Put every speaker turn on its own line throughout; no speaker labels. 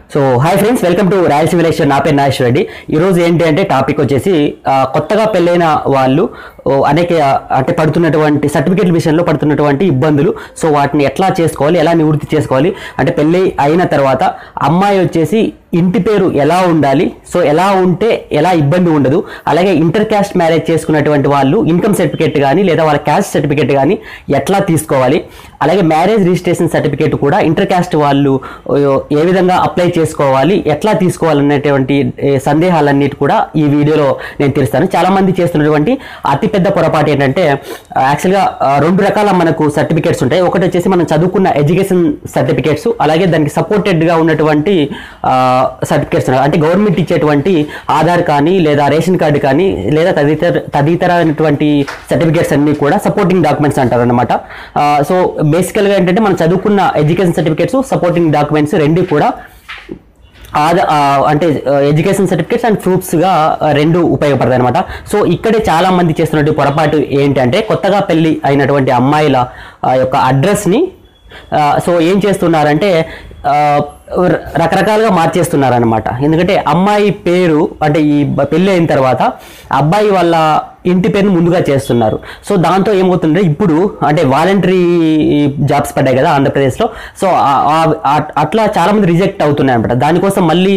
so hi friends welcome to Rayalaseema election నా పేరు నాగేశ్వర రెడ్డి ఈరోజు ఏంటి అంటే టాపిక్ వచ్చేసి ఆ, కొత్తగా పెళ్ళైన వాళ్ళు ఓ, అనేక ఆ, అంటే పడుతున్నటువంటి సర్టిఫికేట్ల విషయంలో పడుతున్నటువంటి ఇబ్బందులు సో వాటిని ఎట్లా చేసుకోవాలి ఎలా నివృత్తి చేసుకోవాలి అంటే పెళ్ళి అయిన తర్వాత అమ్మాయి వచ్చేసి ఇంటి పేరు ఎలా ఉండాలి సో ఎలా ఉంటే ఎలా ఇబ్బంది ఉండదు అలాగే ఇంటర్ క్యాస్ట్ మ్యారేజ్ చేసుకున్నటువంటి వాళ్ళు ఇన్కమ్ సర్టిఫికేట్ కానీ లేదా వాళ్ళ క్యాస్ట్ సర్టిఫికేట్ కానీ ఎట్లా తీసుకోవాలి అలాగే మ్యారేజ్ రిజిస్ట్రేషన్ సర్టిఫికేట్ కూడా ఇంటర్ క్యాస్ట్ వాళ్ళు ఓ, ఏ విధంగా అప్లై చేసుకోవాలి ఎట్లా తీసుకోవాలనేటువంటి ఏ, సందేహాలన్నిటి కూడా ఈ వీడియోలో నేను తెలుస్తాను చాలా మంది చేస్తున్నటువంటి అతిపెద్ద పొరపాటు ఏంటంటే యాక్చువల్గా రెండు రకాల మనకు సర్టిఫికేట్స్ ఉంటాయి ఒకటి వచ్చేసి మనం చదువుకున్న ఎడ్యుకేషన్ సర్టిఫికేట్స్ అలాగే దానికి సపోర్టెడ్గా ఉన్నటువంటి సర్టిఫికేట్స్ ఉన్నాయి అంటే గవర్నమెంట్ ఇచ్చేటువంటి ఆధార్ కానీ లేదా రేషన్ కార్డు కానీ లేదా తదితర తదితరమైనటువంటి సర్టిఫికేట్స్ అన్ని కూడా సపోర్టింగ్ డాక్యుమెంట్స్ అంటారు అనమాట సో బేసికల్గా ఏంటంటే మనం చదువుకున్న ఎడ్యుకేషన్ సర్టిఫికేట్స్ సపోర్టింగ్ డాక్యుమెంట్స్ రెండు కూడా ఆద ఆ, అంటే ఎడ్యుకేషన్ సర్టిఫికేట్స్ అండ్ ప్రూఫ్స్గా రెండు ఉపయోగపడతాయి అనమాట సో ఇక్కడే చాలా మంది చేస్తున్నటువంటి పొరపాటు ఏంటంటే కొత్తగా పెళ్లి అయినటువంటి అమ్మాయిల ఆ, యొక్క అడ్రస్ని సో ఏం చేస్తున్నారంటే ఆ, ర- రకరకాలుగా మార్చేస్తున్నారనమాట ఎందుకంటే అమ్మాయి పేరు అంటే ఈ బ- పెళ్ళి అయిన తర్వాత అబ్బాయి వాళ్ళ ఇంటి పేరుని ముందుగా చేస్తున్నారు సో దాంతో ఏమవుతుందంటే ఇప్పుడు అంటే వాలంటరీ జాబ్స్ పడ్డాయి కదా ఆంధ్రప్రదేశ్లో సో ఆ- ఆ- ఆ- అట్లా చాలా మంది రిజెక్ట్ అవుతున్నాయి అనమాట దానికోసం మళ్ళీ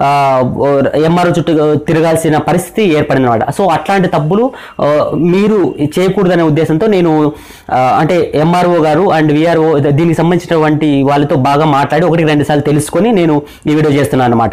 ఎంఆర్ఓ చుట్టూ తిరగాల్సిన పరిస్థితి ఏర్పడింది అనమాట సో అట్లాంటి తప్పులు ఆ, మీరు చేయకూడదనే ఉద్దేశంతో నేను ఆ, అంటే ఎంఆర్ఓ గారు అండ్ విఆర్ఓ దీనికి సంబంధించినటువంటి వాళ్ళతో బాగా మాట్లాడి ఒకటి రెండు సార్లు తెలుసుకొని నేను ఈ వీడియో చేస్తున్నాను అనమాట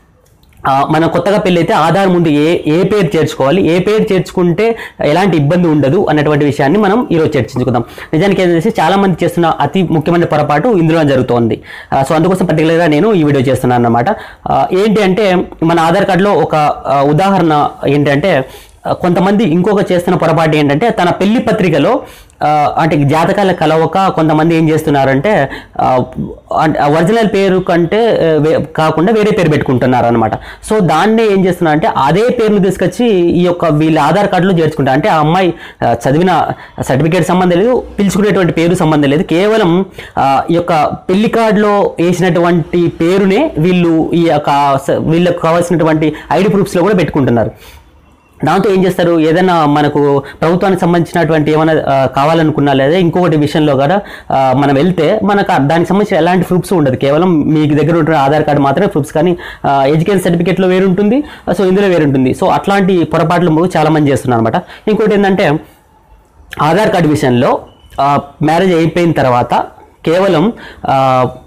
ఆ, మనం కొత్తగా పెళ్ళి అయితే ఆధార్ ముందు ఏ ఏ పేరు చేర్చుకోవాలి ఏ పేరు చేర్చుకుంటే ఎలాంటి ఇబ్బంది ఉండదు అన్నటువంటి విషయాన్ని మనం ఈరోజు చర్చించుకుందాం నిజానికి ఏంటంటే చాలా మంది చేస్తున్న అతి ముఖ్యమైన పొరపాటు ఇందులో జరుగుతోంది ఆ, సో అందుకోసం పర్టికులర్గా నేను ఈ వీడియో చేస్తున్నాను అనమాట ఏంటి అంటే మన ఆధార్ కార్డులో ఒక ఆ, ఉదాహరణ ఏంటంటే ఆ, కొంతమంది ఇంకొక చేస్తున్న పొరపాటు ఏంటంటే తన పెళ్లి పత్రికలో ఆ, అంటే జాతకాల కలవక కొంతమంది ఏం చేస్తున్నారంటే ఆ, అంటే ఒరిజినల్ పేరు కంటే ఆ, వే- కాకుండా వేరే పేరు పెట్టుకుంటున్నారు అనమాట సో దాన్నే ఏం చేస్తున్నారంటే అదే పేరును తీసుకొచ్చి ఈ యొక్క వీళ్ళ ఆధార్ కార్డులో చేర్చుకుంటారు అంటే ఆ అమ్మాయి ఆ, చదివిన సర్టిఫికేట్ సంబంధం లేదు పిలుచుకునేటువంటి పేరు సంబంధం లేదు కేవలం ఆ, ఈ యొక్క పెళ్లి కార్డులో వేసినటువంటి పేరునే వీళ్ళు ఈ యొక్క స- వీళ్ళకు కావాల్సినటువంటి ఐడి ప్రూఫ్స్లో కూడా పెట్టుకుంటున్నారు దాంతో ఏం చేస్తారు ఏదైనా మనకు ప్రభుత్వానికి సంబంధించినటువంటి ఏమైనా ఆ, కావాలనుకున్నా లేదా ఇంకొకటి విషయంలో కూడా ఆ, మనం వెళ్తే మనకు ఆ దానికి సంబంధించిన ఎలాంటి ప్రూఫ్స్ ఉండదు కేవలం మీకు దగ్గర ఉంటున్న ఆధార్ కార్డు మాత్రమే ప్రూఫ్స్ కానీ ఎడ్యుకేషన్ సర్టిఫికేట్లో వేరు ఉంటుంది సో ఇందులో వేరు ఉంటుంది సో అట్లాంటి పొరపాట్లు చాలా మంది చేస్తున్నారు అనమాట ఇంకోటి ఏంటంటే ఆధార్ కార్డు విషయంలో ఆ, మ్యారేజ్ అయిపోయిన తర్వాత కేవలం ఆ,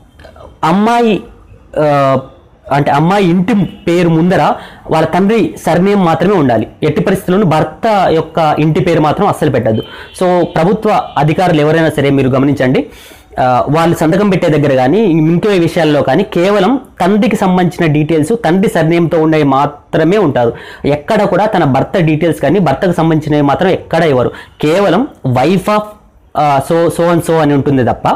అమ్మాయి ఆ, అంటే అమ్మాయి ఇంటి పేరు ముందర వాళ్ళ తండ్రి సర్నేమ్ మాత్రమే ఉండాలి ఎట్టి పరిస్థితుల్లోనూ భర్త యొక్క ఇంటి పేరు మాత్రం అస్సలు పెట్టద్దు సో ప్రభుత్వ అధికారులు ఎవరైనా సరే మీరు గమనించండి ఆ, వాళ్ళు సంతకం పెట్టే దగ్గర కానీ ఇంకో విషయాల్లో కానీ కేవలం తండ్రికి సంబంధించిన డీటెయిల్స్ తండ్రి సర్నేమ్తో ఉండేవి మాత్రమే ఉంటారు ఎక్కడ కూడా తన భర్త డీటెయిల్స్ కానీ భర్తకు సంబంధించినవి మాత్రం ఎక్కడ ఇవ్వరు కేవలం wife of so so and so అని ఉంటుంది తప్ప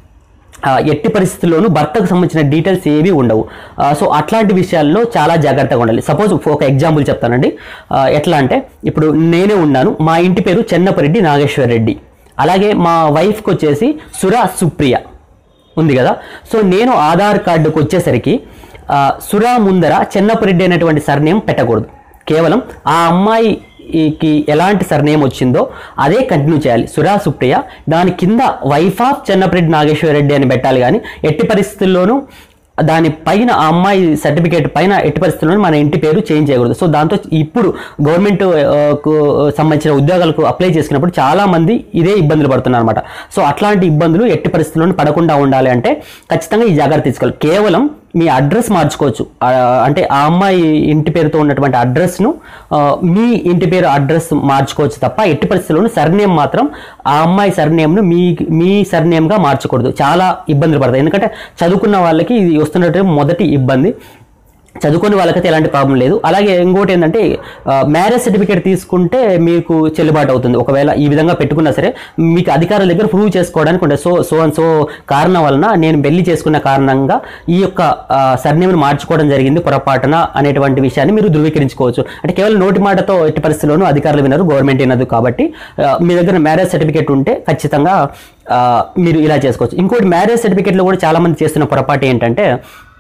ఆ, ఎట్టి పరిస్థితుల్లోనూ భర్తకు సంబంధించిన డీటెయిల్స్ ఏవి ఉండవు ఆ, సో అట్లాంటి విషయాల్లో చాలా జాగ్రత్తగా ఉండాలి సపోజ్ ఒక ఎగ్జాంపుల్ చెప్తానండి ఆ, ఎట్లా అంటే ఇప్పుడు నేనే ఉన్నాను మా ఇంటి పేరు చెన్నపరెడ్డి నాగేశ్వర్ రెడ్డి అలాగే మా వైఫ్కి వచ్చేసి సురా సుప్రియ ఉంది కదా సో నేను ఆధార్ కార్డుకు వచ్చేసరికి ఆ, సురా ముందర చెన్నపరెడ్డి అనేటువంటి సర్నేమ్ పెట్టకూడదు కేవలం ఆ అమ్మాయికి ఎలాంటి సర్నేమ్ వచ్చిందో అదే కంటిన్యూ చేయాలి సురా సుప్రియ దాని కింద వైఫ్ ఆఫ్ చెన్నపరెడ్డి నాగేశ్వర రెడ్డి అని పెట్టాలి కానీ ఎట్టి పరిస్థితుల్లోనూ దాని పైన ఆ అమ్మాయి సర్టిఫికేట్ పైన ఎట్టి పరిస్థితుల్లోనూ మన ఇంటి పేరు చేంజ్ చేయకూడదు సో దాంతో ఇప్పుడు గవర్నమెంట్ ఆ, కు సంబంధించిన ఉద్యోగాలకు అప్లై చేసుకున్నప్పుడు చాలా మంది ఇదే ఇబ్బందులు పడుతున్నారు అనమాట సో అట్లాంటి ఇబ్బందులు ఎట్టి పరిస్థితుల్లోనూ పడకుండా ఉండాలి అంటే ఖచ్చితంగా ఈ జాగ్రత్త తీసుకోవాలి కేవలం మీ అడ్రస్ మార్చుకోవచ్చు ఆ, అంటే ఆ అమ్మాయి ఇంటి పేరుతో ఉన్నటువంటి అడ్రస్ను ఆ, మీ ఇంటి పేరు అడ్రస్ మార్చుకోవచ్చు తప్ప ఎట్టి పరిస్థితుల్లోనూ సర్నేమ్ మాత్రం ఆ అమ్మాయి సర్నేమ్ను మీ మీ సర్నేమ్గా మార్చకూడదు చాలా ఇబ్బందులు పడతాయి ఎందుకంటే చదువుకున్న వాళ్ళకి ఇది వస్తున్నట్టు మొదటి ఇబ్బంది చదువుకునే వాళ్ళకైతే ఎలాంటి ప్రాబ్లం లేదు అలాగే ఇంకోటి ఏంటంటే మ్యారేజ్ సర్టిఫికేట్ తీసుకుంటే మీకు చెల్లుబాటు అవుతుంది ఒకవేళ ఈ విధంగా పెట్టుకున్నా సరే మీకు అధికారుల దగ్గర ప్రూవ్ చేసుకోవడానికి ఉంటుంది సో సో అండ్ సో కారణం వలన నేను పెళ్లి చేసుకున్న కారణంగా ఈ యొక్క సర్నేమ్ని మార్చుకోవడం జరిగింది పొరపాటున అనేటువంటి విషయాన్ని మీరు ధృవీకరించుకోవచ్చు అంటే కేవలం నోటి మాటతో ఎట్టి పరిస్థితుల్లోనూ అధికారులు వినరు గవర్నమెంట్ వినదు కాబట్టి ఆ, మీ దగ్గర మ్యారేజ్ సర్టిఫికేట్ ఉంటే ఖచ్చితంగా ఆ, మీరు ఇలా చేసుకోవచ్చు ఇంకోటి మ్యారేజ్ సర్టిఫికేట్లో కూడా చాలా మంది చేస్తున్న పొరపాటు ఏంటంటే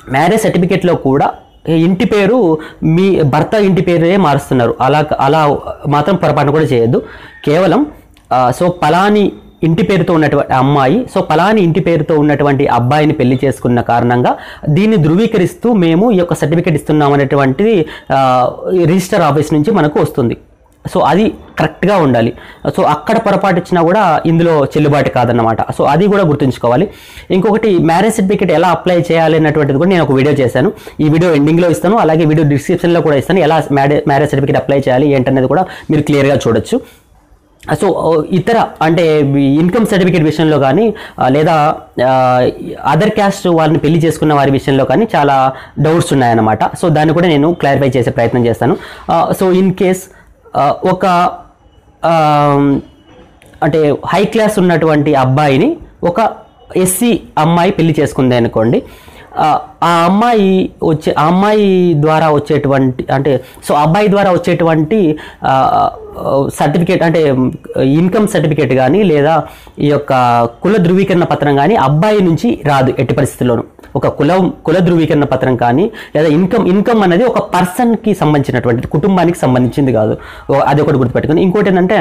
మ్యారేజ్ సర్టిఫికేట్లో కూడా ఇంటి పేరు మీ భర్త ఇంటి పేరే మారుస్తున్నారు అలా అలా మాత్రం పొరపాటు కూడా చేయొద్దు కేవలం ఆ, సో పలాని ఇంటి పేరుతో ఉన్నటువంటి అమ్మాయి సో పలాని ఇంటి పేరుతో ఉన్నటువంటి అబ్బాయిని పెళ్లి చేసుకున్న కారణంగా దీన్ని ధృవీకరిస్తూ మేము ఈ యొక్క సర్టిఫికేట్ ఇస్తున్నాం అనేటువంటిది ఆ, రిజిస్టర్ ఆఫీస్ నుంచి మనకు వస్తుంది సో అది కరెక్ట్గా ఉండాలి సో అక్కడ పొరపాటు ఇచ్చినా కూడా ఇందులో చెల్లుబాటు కాదన్నమాట సో అది కూడా గుర్తుంచుకోవాలి ఇంకొకటి మ్యారేజ్ సర్టిఫికేట్ ఎలా అప్లై చేయాలి అన్నటువంటిది కూడా నేను ఒక వీడియో చేశాను ఈ వీడియో ఎండింగ్లో ఇస్తాను అలాగే వీడియో డిస్క్రిప్షన్లో కూడా ఇస్తాను ఎలా మ్యారేజ్ మ్యారేజ్ సర్టిఫికేట్ అప్లై చేయాలి ఏంటనేది కూడా మీరు క్లియర్గా చూడొచ్చు సో ఇతర అంటే ఇన్కమ్ సర్టిఫికేట్ విషయంలో కానీ ఆ, లేదా అదర్ క్యాస్ట్ వాళ్ళని పెళ్లి చేసుకున్న వారి విషయంలో కానీ చాలా డౌట్స్ ఉన్నాయన్నమాట సో దాన్ని కూడా నేను క్లారిఫై చేసే ప్రయత్నం చేస్తాను సో ఇన్ కేస్ ఒక ఆ, అంటే హై క్లాస్ ఉన్నటువంటి అబ్బాయిని ఒక ఎస్సీ అమ్మాయి పెళ్లి చేసుకుంది అనుకోండి ఆ ఆ అమ్మాయి వచ్చే ఆ అమ్మాయి ద్వారా వచ్చేటువంటి అంటే సో అబ్బాయి ద్వారా వచ్చేటువంటి సర్టిఫికేట్ అంటే ఇన్కమ్ సర్టిఫికేట్ కానీ లేదా ఈ యొక్క కుల ధృవీకరణ పత్రం కానీ అబ్బాయి నుంచి రాదు ఎట్టి పరిస్థితుల్లోనూ ఒక కులం కుల ధృవీకరణ పత్రం కానీ లేదా ఇన్కమ్ ఇన్కమ్ అనేది ఒక పర్సన్కి సంబంధించినటువంటి కుటుంబానికి సంబంధించింది కాదు ఓ- అది ఒకటి గుర్తుపెట్టుకుని ఇంకోటి ఏంటంటే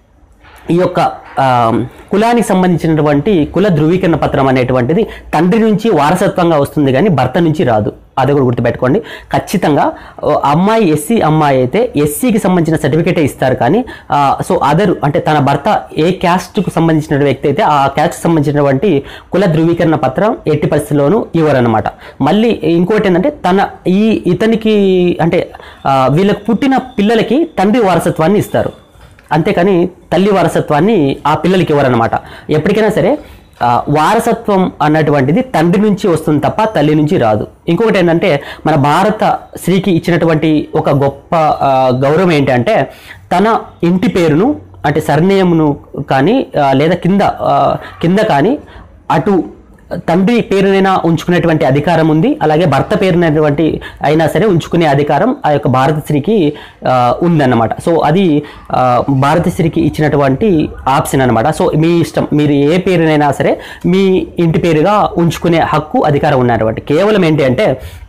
ఈ యొక్క ఆ, కులానికి సంబంధించినటువంటి కుల ధృవీకరణ పత్రం అనేటువంటిది తండ్రి నుంచి వారసత్వంగా వస్తుంది కానీ భర్త నుంచి రాదు అది కూడా గుర్తుపెట్టుకోండి ఖచ్చితంగా ఓ అమ్మాయి ఎస్సీ అమ్మాయి అయితే ఎస్సీకి సంబంధించిన సర్టిఫికేటే ఇస్తారు కానీ ఆ, సో అదర్ అంటే తన భర్త ఏ క్యాస్ట్కు సంబంధించిన వ్యక్తి అయితే ఆ క్యాస్ట్కి సంబంధించినటువంటి కుల ధృవీకరణ పత్రం ఎట్టి పరిస్థితుల్లోనూ ఇవ్వరన్నమాట మళ్ళీ ఇంకోటి ఏంటంటే తన ఈ ఇతనికి అంటే ఆ, వీళ్ళకు పుట్టిన పిల్లలకి తండ్రి వారసత్వాన్ని ఇస్తారు అంతేకాని తల్లి వారసత్వాన్ని ఆ పిల్లలకి ఇవ్వరన్నమాట ఎప్పటికైనా సరే ఆ, వారసత్వం అన్నటువంటిది తండ్రి నుంచి వస్తుంది తప్ప తల్లి నుంచి రాదు ఇంకొకటి ఏంటంటే మన భారత స్త్రీకి ఇచ్చినటువంటి ఒక గొప్ప ఆ, గౌరవం ఏంటంటే తన ఇంటి పేరును అంటే సర్నేమును కానీ ఆ, లేదా కింద ఆ, కింద కానీ అటు తండ్రి పేరునైనా ఉంచుకునేటువంటి అధికారం ఉంది అలాగే భర్త పేరునటువంటి అయినా సరే ఉంచుకునే అధికారం ఆ యొక్క భారత స్త్రీకి ఆ, ఉందన్నమాట సో అది ఆ, భారత స్త్రీకి ఇచ్చినటువంటి ఆప్షన్ అన్నమాట సో మీ ఇష్టం మీరు ఏ పేరునైనా సరే మీ ఇంటి పేరుగా ఉంచుకునే హక్కు అధికారం ఉన్నటువంటి కేవలం ఏంటి అంటే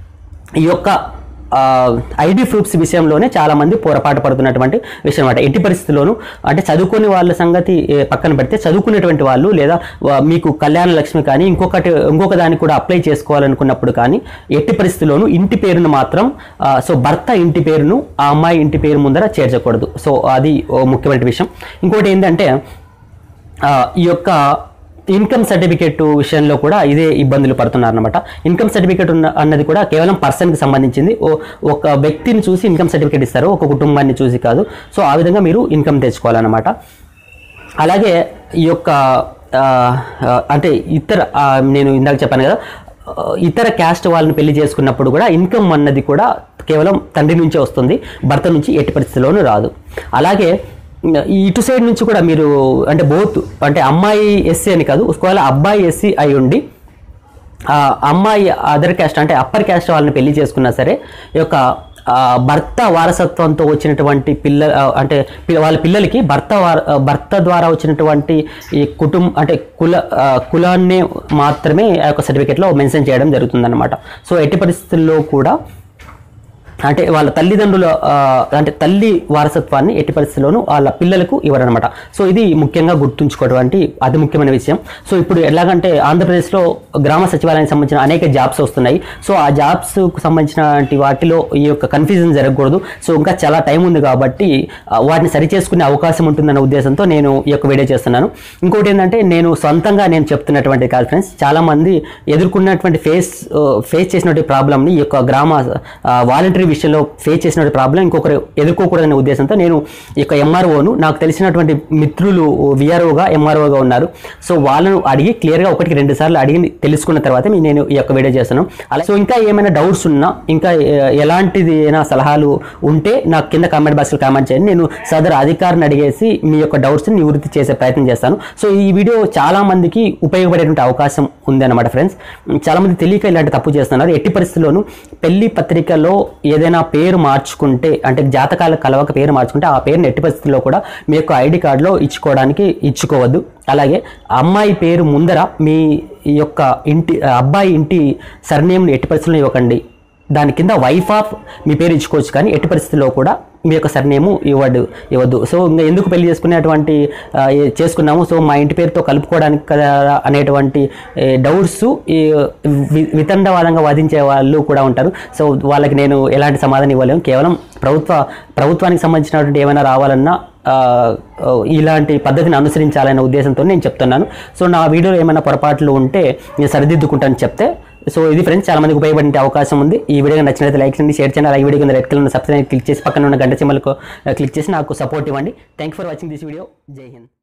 ఈ యొక్క ఐడి ప్రూఫ్స్ విషయంలోనే చాలా మంది పోరపాటు పడుతున్నటువంటి విషయం అనమాట ఎట్టి పరిస్థితుల్లోనూ అంటే చదువుకునే వాళ్ళ సంగతి ఏ, పక్కన పెడితే చదువుకునేటువంటి వాళ్ళు లేదా వా- మీకు కళ్యాణ లక్ష్మి కానీ ఇంకొకటి ఇంకొక దానికి కూడా అప్లై చేసుకోవాలనుకున్నప్పుడు కానీ ఎట్టి పరిస్థితుల్లోనూ ఇంటి పేరును మాత్రం ఆ, సో భర్త ఇంటి పేరును ఆ అమ్మాయి ఇంటి పేరు ముందర చేర్చకూడదు సో అది ఓ ముఖ్యమైన విషయం ఇంకోటి ఏంటంటే ఆ, ఈ యొక్క ఇన్కమ్ సర్టిఫికేట్ విషయంలో కూడా ఇదే ఇబ్బందులు పడుతున్నారు అనమాట ఇన్కమ్ సర్టిఫికేట్ ఉన్న అన్నది కూడా కేవలం పర్సన్కి సంబంధించింది ఓ- ఒక వ్యక్తిని చూసి ఇన్కమ్ సర్టిఫికేట్ ఇస్తారు ఒక కుటుంబాన్ని చూసి కాదు సో ఆ విధంగా మీరు ఇన్కమ్ తెచ్చుకోవాలన్నమాట అలాగే ఈ యొక్క ఆ, ఆ, అంటే ఇతర ఆ, నేను ఇందాక చెప్పాను కదా ఆ, ఇతర క్యాస్ట్ వాళ్ళని పెళ్లి చేసుకున్నప్పుడు కూడా ఇన్కమ్ అన్నది కూడా కేవలం తండ్రి నుంచే వస్తుంది భర్త నుంచి ఎట్టి పరిస్థితిలోనూ రాదు అలాగే ఈ ఇటు సైడ్ నుంచి కూడా మీరు అంటే బోత్ అంటే అమ్మాయి ఎస్సీ అని కాదు ఒకవేళ అబ్బాయి ఎస్సీ అయి ఉండి ఆ అమ్మాయి అదర్ క్యాస్ట్ అంటే అప్పర్ క్యాస్ట్ వాళ్ళని పెళ్లి చేసుకున్నా సరే ఈ యొక్క ఆ, భర్త వారసత్వంతో వచ్చినటువంటి పిల్ల ఆ, అంటే పి- వాళ్ళ పిల్లలకి భర్త వార ఆ, భర్త ద్వారా వచ్చినటువంటి ఈ కుటుంబ అంటే కుల ఆ, కులాన్ని మాత్రమే ఆ యొక్క సర్టిఫికేట్లో మెన్షన్ చేయడం జరుగుతుందన్నమాట సో ఎట్టి పరిస్థితుల్లో కూడా అంటే వాళ్ళ తల్లిదండ్రుల ఆ, అంటే తల్లి వారసత్వాన్ని ఎట్టి పరిస్థితుల్లోనూ వాళ్ళ పిల్లలకు ఇవ్వరనమాట సో ఇది ముఖ్యంగా గుర్తుంచుకోవటువంటి అతి ముఖ్యమైన విషయం సో ఇప్పుడు ఎలాగంటే ఆంధ్రప్రదేశ్లో గ్రామ సచివాలయానికి సంబంధించిన అనేక జాబ్స్ వస్తున్నాయి సో ఆ జాబ్స్కు సంబంధించినటువంటి వాటిలో ఈ యొక్క కన్ఫ్యూజన్ జరగకూడదు సో ఇంకా చాలా టైం ఉంది కాబట్టి ఆ, వాటిని సరి చేసుకునే అవకాశం ఉంటుందన్న ఉద్దేశంతో నేను ఈ యొక్క వీడియో చేస్తున్నాను ఇంకోటి ఏంటంటే నేను సొంతంగా నేను చెప్తున్నటువంటి కాదు ఫ్రెండ్స్ చాలామంది ఎదుర్కొన్నటువంటి ఫేస్ ఫేస్ చేసినటువంటి ప్రాబ్లమ్ని ఈ యొక్క గ్రామ వాలంటరీ విషయంలో ఫేస్ చేసినటువంటి ప్రాబ్లం ఇంకొకరు ఎదుర్కోకూడదనే ఉద్దేశంతో నేను ఈ యొక్క ఎంఆర్ఓను నాకు తెలిసినటువంటి మిత్రులు విఆర్ఓగా ఎంఆర్ఓగా ఉన్నారు సో వాళ్ళను అడిగి క్లియర్గా ఒకటికి రెండు సార్లు అడిగి తెలుసుకున్న తర్వాత నేను ఈ యొక్క వీడియో చేస్తాను అలా సో ఇంకా ఏమైనా డౌట్స్ ఉన్నా ఇంకా ఏ- ఎలాంటిది అయినా సలహాలు ఉంటే నాకు కింద కామెంట్ బాక్స్లో కామెంట్ చేయండి నేను సదరు అధికారిని అడిగేసి మీ యొక్క డౌట్స్ని నివృత్తి చేసే ప్రయత్నం చేస్తాను సో ఈ వీడియో చాలా మందికి ఉపయోగపడేటువంటి అవకాశం ఉంది అనమాట ఫ్రెండ్స్ చాలా మంది తెలియక ఇలాంటి తప్పు చేస్తున్నారు ఎట్టి పరిస్థితుల్లోనూ పెళ్లి పత్రికలో ఏదైనా పేరు మార్చుకుంటే అంటే జాతకాలు కలవక పేరు మార్చుకుంటే ఆ పేరుని ఎట్టి పరిస్థితుల్లో కూడా మీ యొక్క ఐడి కార్డులో ఇచ్చుకోవడానికి ఇచ్చుకోవద్దు అలాగే అమ్మాయి పేరు ముందర మీ యొక్క ఇంటి అబ్బాయి ఇంటి సర్నేమ్ని ఎట్టి పరిస్థితుల్లో ఇవ్వకండి దాని కింద వైఫ్ ఆఫ్ మీ పేరు ఇచ్చుకోవచ్చు కానీ ఎట్టి పరిస్థితుల్లో కూడా మీ యొక్క సర్నేము ఇవ్వడు ఇవ్వద్దు సో ఇంకా ఎందుకు పెళ్లి చేసుకునేటువంటి ఆ, ఏ- చేసుకున్నాము సో మా ఇంటి పేరుతో కలుపుకోవడానికి కదా అనేటువంటి డౌట్స్ ఈ వి- వితండవాదంగా వాదించే వాళ్ళు కూడా ఉంటారు సో వాళ్ళకి నేను ఎలాంటి సమాధానం ఇవ్వలేము కేవలం ప్రభుత్వ ప్రభుత్వానికి సంబంధించినటువంటి ఏమైనా రావాలన్నా ఆ, ఆ, ఇలాంటి పద్ధతిని అనుసరించాలనే ఉద్దేశంతో నేను చెప్తున్నాను సో నా వీడియోలో ఏమైనా పొరపాట్లు ఉంటే నేను సరిదిద్దుకుంటాను చెప్తే సో ఇది ఫ్రెండ్స్ చాలా మందికి ఉపయోగపడే అవకాశం ఉంది ఈ వీడియో నచ్చినట్లయితే లైక్ చేయండి షేర్ చేయండి అలాగే ఈ వీడియో కింద రెడ్ కలర్ ఉన్న సబ్స్క్రైబ్ క్లిక్ చేసి పక్కన ఉన్న గంట సింబల్కు క్లిక్ చేసి నాకు సపోర్ట్ ఇవ్వండి thank for watching this video జై హింద్